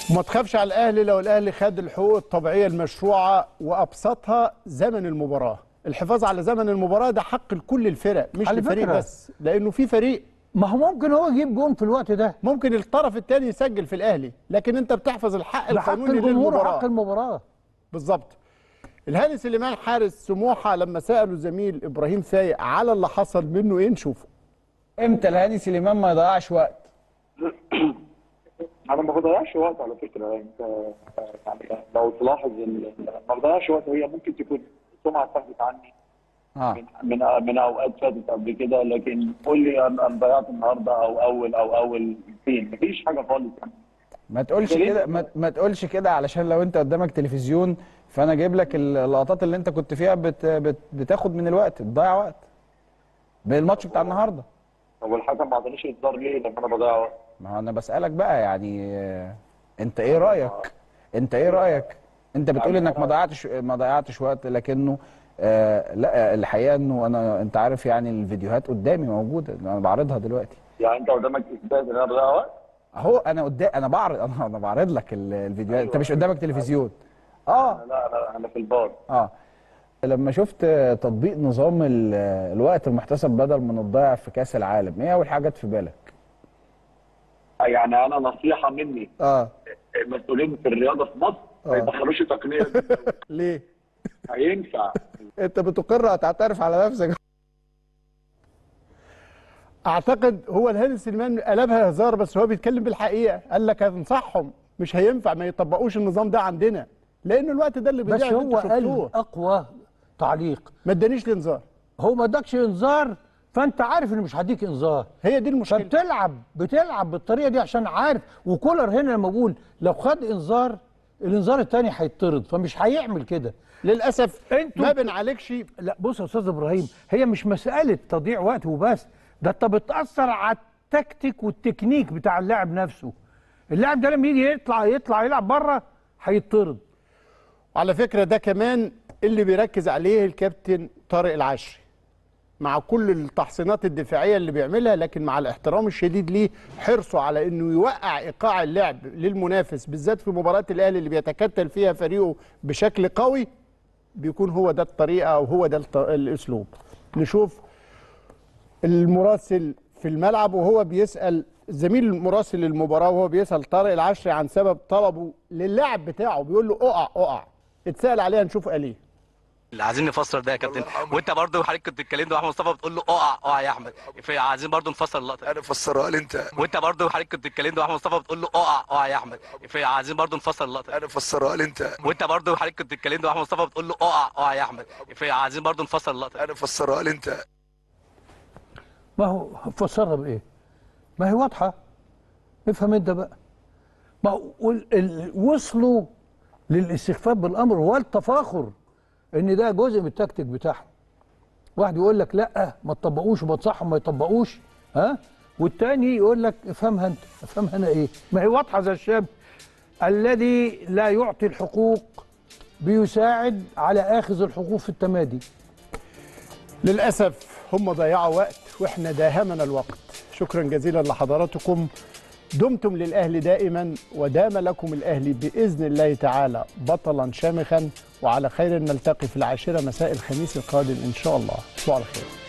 وما تخافش على الاهلي لو الاهلي خد الحقوق الطبيعيه المشروعه وابسطها زمن المباراه الحفاظ على زمن المباراه ده حق لكل الفرق مش على لفريق فكرة. بس لانه في فريق ما هو ممكن هو يجيب جون في الوقت ده ممكن الطرف الثاني يسجل في الاهلي لكن انت بتحفظ الحق ده حق القانوني الجمهور للمباراه وحق المباراه بالظبط الهاني سليمان حارس سموحه لما سالوا زميل ابراهيم فايق على اللي حصل منه ايه نشوفه امتى الهاني سليمان ما يضيعش وقت انا ما بضيعش وقت على فكره انت يعني لو تلاحظ ال- ما بضيعش وقت هي ممكن تكون السمعه اتاخدت عني اه من من من اوقات فاتت قبل كده لكن قول لي انا أنا ضيعت النهارده او اول او اول فين مفيش حاجه خالص يعني ما تقولش ليه؟ كده ما, ما تقولش كده علشان لو انت قدامك تلفزيون فانا جايب لك اللقطات اللي انت كنت فيها بت بت بتاخد من الوقت بتضيع وقت بالماتش بتاع النهارده طب والحكم ما عطانيش انذار ليه لما انا بضيع وقت ما هو انا بسالك بقى يعني آه، انت ايه رايك انت ايه رايك انت بتقول انك ما ضيعتش ما ضيعتش وقت لكنه آه لا الحقيقه انه انا انت عارف يعني الفيديوهات قدامي موجوده انا بعرضها دلوقتي يعني انت قدامك اثبات ان انا بضيع وقت اهو انا قدام انا بعرض انا انا بعرض لك ال- الفيديوهات انت مش قدامك تلفزيون اه لا انا انا في البار اه لما شفت تطبيق نظام ال- الوقت المحتسب بدل من الضيع في كاس العالم ايه اول حاجه جت في بالك يعني انا نصيحه مني اه المسؤولين في الرياضه في مصر ما آه. يدخلوش تقنيه دي. ليه هينفع انت بتقر هتعترف على نفسك اعتقد هو الهاني سليمان قلبها هزار بس هو بيتكلم بالحقيقه قال لك هنصحهم مش هينفع ما يطبقوش النظام ده عندنا لان الوقت ده اللي بس بيضيع هو انتوا قال شفتوه اقوى تعليق ما ادانيش الانذار هو ما ادكش انذار فانت عارف ان مش هديك انذار هي دي المشكله فبتلعب بتلعب بالطريقه دي عشان عارف وكولر هنا لما بقول لو خد انذار الانذار الثاني هيطرد فمش هيعمل كده للاسف انتوا ما بنعالجش لا بص يا استاذ ابراهيم هي مش مساله تضييع وقت وبس ده انت بتاثر على التكتيك والتكنيك بتاع اللاعب نفسه اللاعب ده لما يجي يطلع يطلع يلعب بره هيطرد على فكره ده كمان اللي بيركز عليه الكابتن طارق العشري مع كل التحصينات الدفاعيه اللي بيعملها لكن مع الاحترام الشديد ليه حرصه على انه يوقع ايقاع اللعب للمنافس بالذات في مباراه الاهلي اللي بيتكتل فيها فريقه بشكل قوي بيكون هو ده الطريقه او هو ده الط- الاسلوب نشوف المراسل في الملعب وهو بيسال زميل المراسل المباراه وهو بيسال طارق العشري عن سبب طلبه للاعب بتاعه بيقول له اقع اقع اتسال عليها نشوف قال ايه اللي عايزين نفسر ده يا كابتن وانت برضه حضرتك كنت اتكلمت مع احمد مصطفى بتقول له اقع اقع يا احمد في- عايزين برضه نفسر اللقطه انا فسرها لي انت وانت برضه حضرتك كنت اتكلمت مع احمد مصطفى بتقول له اقع اقع يا احمد في- عايزين برضه نفسر اللقطه انا فسرها لي انت وانت برضه حضرتك كنت اتكلمت مع احمد مصطفى بتقول له اقع اقع يا احمد في- عايزين برضه نفسر اللقطه انا فسرها لي انت ما هو فسرها بايه؟ ما هي واضحه افهم انت بقى ما هو وال- ال- وصلوا للاستخفاف بالامر والتفاخر ان ده جزء من التكتيك بتاعهم واحد يقول لك لا ما تطبقوش وما تصحوا ما يطبقوش ها والتاني يقول لك افهمها انت افهمها انا ايه ما هي واضحه زي الشاب الذي لا يعطي الحقوق بيساعد على اخذ الحقوق في التمادي للأسف هم ضيعوا وقت وإحنا داهمنا الوقت شكرا جزيلا لحضراتكم دمتم للأهل دائما ودام لكم الأهلي بإذن الله تعالى بطلا شامخا وعلى خير نلتقي في العاشرة مساء الخميس القادم إن شاء الله تصبحوا على خير